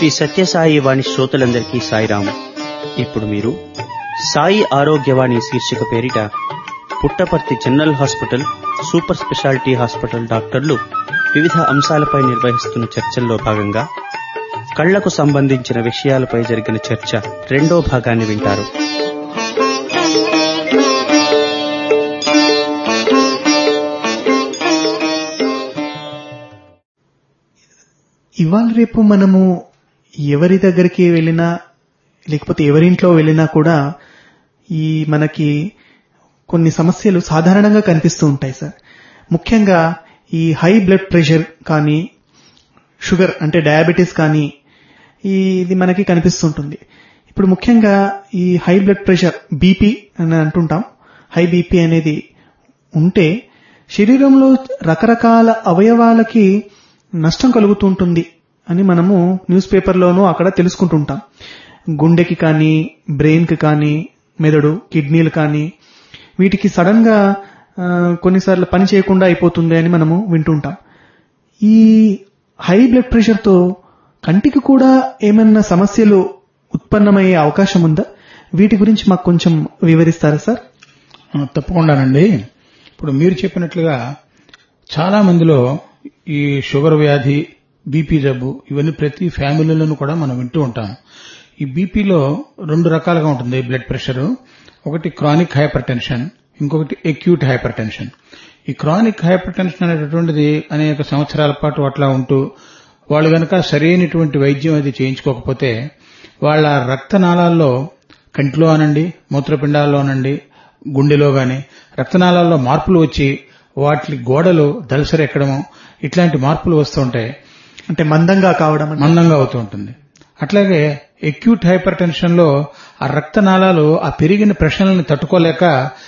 శ్రీ సత్యసాయి వాణి శ్రోతలందరికీ సాయిరాం ఇప్పుడు మీరు సాయి ఆరోగ్యవాణి శీర్షిక పేరిట Puttaparthi general hospital super speciality hospital డాక్టర్లు వివిధ అంశాలపై నిర్వహిస్తున్న చర్చల్లో భాగంగా కళ్లకు సంబంధించిన విషయాలపై జరిగిన చర్చ రెండో భాగాన్ని వింటారు ఇవాళ రేపు మనము ఎవరి దగ్గరికి వెళ్ళినా లేకపోతే ఎవరింట్లో వెళ్ళినా కూడా ఈ మనకి కొన్ని సమస్యలు సాధారణంగా కనిపిస్తూ ఉంటాయి సార్ ముఖ్యంగా ఈ హై బ్లడ్ ప్రెషర్ కానీ షుగర్ అంటే డయాబెటీస్ కానీ ఈ ఇది మనకి కనిపిస్తుంటుంది ఇప్పుడు ముఖ్యంగా ఈ హై బ్లడ్ ప్రెషర్ బీపీ అని అంటుంటాం హై బీపీ అనేది ఉంటే శరీరంలో రకరకాల అవయవాలకి నష్టం కలుగుతుంటుంది అని మనము న్యూస్ పేపర్లోనూ అక్కడ తెలుసుకుంటుంటాం గుండెకి కానీ బ్రెయిన్కి కానీ మెదడు కిడ్నీలు కానీ వీటికి సడన్ గా ఆ, కొన్నిసార్లు పని చేయకుండా అయిపోతుంది అని మనము వింటుంటాం ఈ హై బ్లడ్ ప్రెషర్తో కంటికి కూడా ఏమన్నా సమస్యలు ఉత్పన్నమయ్యే అవకాశం ఉందా వీటి గురించి మాకు కొంచెం వివరిస్తారా సార్ ఆ, తప్పకుండానండి ఇప్పుడు మీరు చెప్పినట్లుగా చాలా మందిలో ఈ షుగర్ వ్యాధి బీపీ జబ్బు ఇవన్నీ ప్రతి ఫ్యామిలీలోనూ కూడా మనం వింటూ ఉంటాం ఈ బీపీలో రెండు రకాలుగా ఉంటుంది బ్లడ్ ప్రెషర్ ఒకటి క్రానిక్ హైపర్ టెన్షన్ ఇంకొకటి ఎక్యూట్ హైపర్ టెన్షన్ ఈ క్రానిక్ హైపర్ టెన్షన్ అనేటటువంటిది అనేక సంవత్సరాల పాటు అట్లా ఉంటూ వాళ్ళు గనక సరైనటువంటి వైద్యం అది చేయించుకోకపోతే వాళ్ళ రక్తనాళాల్లో కంటిలో అనండి మూత్రపిండాల్లో అనండి గుండెలో గాని రక్తనాళాల్లో మార్పులు వచ్చి వాటి గోడలు దలసరెక్కడము ఇట్లాంటి మార్పులు వస్తూ ఉంటాయి అంటే మందంగా కావడం అంటే మందంగా అవుతూ ఉంటుంది అట్లాగే ఎక్యూట్ హైపర్ టెన్షన్ లో ఆ రక్తనాళాలు ఆ పెరిగిన ప్రెషర్లను తట్టుకోలేక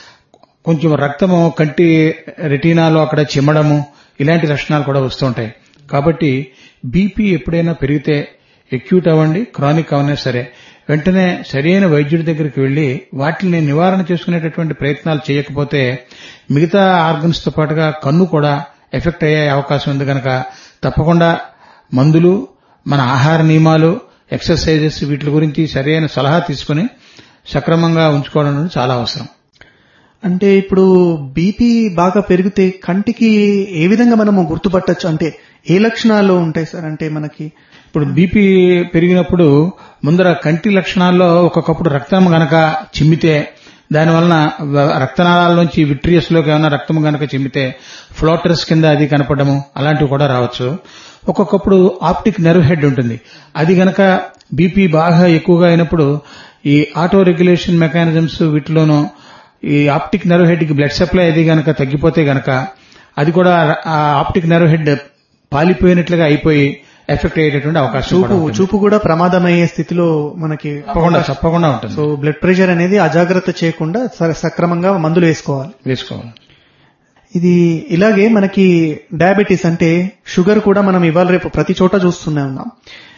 కొంచెం రక్తము కంటి రెటీనాలో అక్కడ చిమ్మడము ఇలాంటి లక్షణాలు కూడా వస్తూ ఉంటాయి కాబట్టి బీపీ ఎప్పుడైనా పెరిగితే ఎక్యూట్ అవ్వండి క్రానిక్ అవనే సరే వెంటనే సరైన వైద్యుడి దగ్గరికి వెళ్లి వాటిని నివారణ చేసుకునేటటువంటి ప్రయత్నాలు చేయకపోతే మిగతా ఆర్గన్స్ తో పాటుగా కన్ను కూడా ఎఫెక్ట్ అయ్యే అవకాశం ఉంది కనుక తప్పకుండా మందులు మన ఆహార నియమాలు ఎక్సర్సైజెస్ వీటి గురించి సరైన సలహా తీసుకుని సక్రమంగా ఉంచుకోవడం అనేది చాలా అవసరం అంటే ఇప్పుడు బీపీ బాగా పెరిగితే కంటికి ఏ విధంగా మనము గుర్తుపట్టచ్చు అంటే ఏ లక్షణాలు ఉంటాయి సార్ అంటే మనకి ఇప్పుడు బీపీ పెరిగినప్పుడు ముందర కంటి లక్షణాల్లో ఒక్కొక్కప్పుడు రక్తం గనక చిమ్మితే దానివలన వ- రక్తనాళాల నుంచి విట్రియస్ లోకి ఏమైనా రక్తం గనక చిమ్మితే ఫ్లోటర్స్ కింద అది కనపడము అలాంటివి కూడా రావచ్చు ఒక్కొక్కప్పుడు ఆప్టిక్ నెర్వ్ హెడ్ ఉంటుంది అది గనక బీపీ బాగా ఎక్కువగా అయినప్పుడు ఈ ఆటో రెగ్యులేషన్ మెకానిజమ్స్ వీటిలోనూ ఈ ఆప్టిక్ నెర్వ్ హెడ్ కి బ్లడ్ సప్లై అది గనక తగ్గిపోతే గనక అది కూడా ఆ ఆప్టిక్ నెర్వ్ హెడ్ పాలిపోయినట్లుగా అయిపోయి ఎఫెక్ట్ అయ్యేటటువంటి అవకాశం చూపు కూడా ఉంటుంది. చూపు కూడా ప్రమాదమయ్యే స్థితిలో మనకి తప్పకుండా తప్పకుండా ఉంటుంది సో బ్లడ్ ప్రెషర్ అనేది అజాగ్రత్త చేయకుండా స- సక్రమంగా మందులు వేసుకోవాలి వేసుకోవాలి ఇది ఇలాగే మనకి డయాబెటీస్ అంటే షుగర్ కూడా మనం ఇవాళ రేపు ప్రతి చోట చూస్తూనే ఉన్నాం